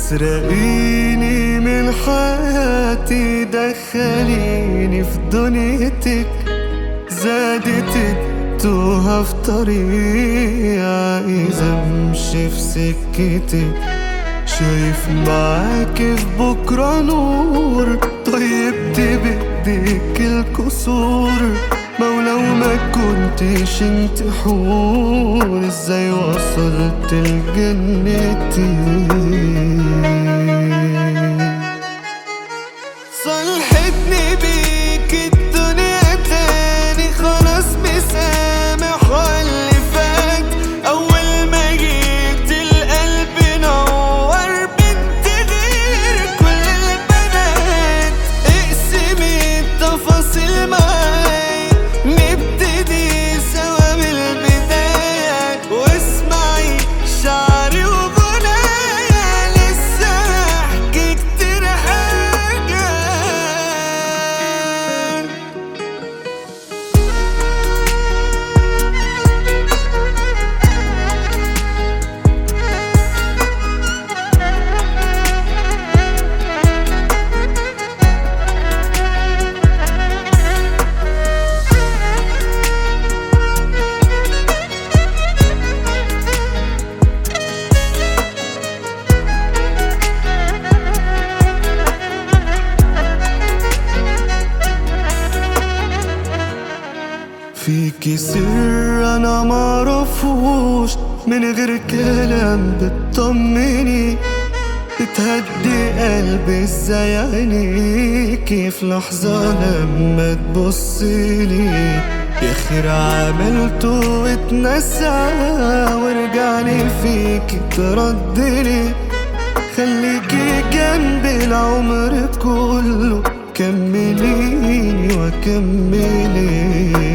تسرقيني من حياتي دخليني في دنيتك زادت التوهة في طريقي عايز امشي في سكتك شايف معاك في بكرة نور طيبت بإيديك الكسور مولو ما كنتش انت حور ازاي وصلت لجنتي صلحتني بيك الدنيا تاني خلاص مسامح اللي فات اول ما جيت القلب نور بنت غير كل البنات اقسمي التفاصيل معاي نبتدي سوا من البداية واسمعي شعري وغنايا لسه احكي كتير حاجات فيكي سر انا معرفوش من غير كلام بتطمني بتهدي قلبي ازاي عينيكي في لحظة لما تبصيلي يا خير عملته واتنسى ورجعني فيكي تردلي خليكي جنبي العمر كله كمليني وكملي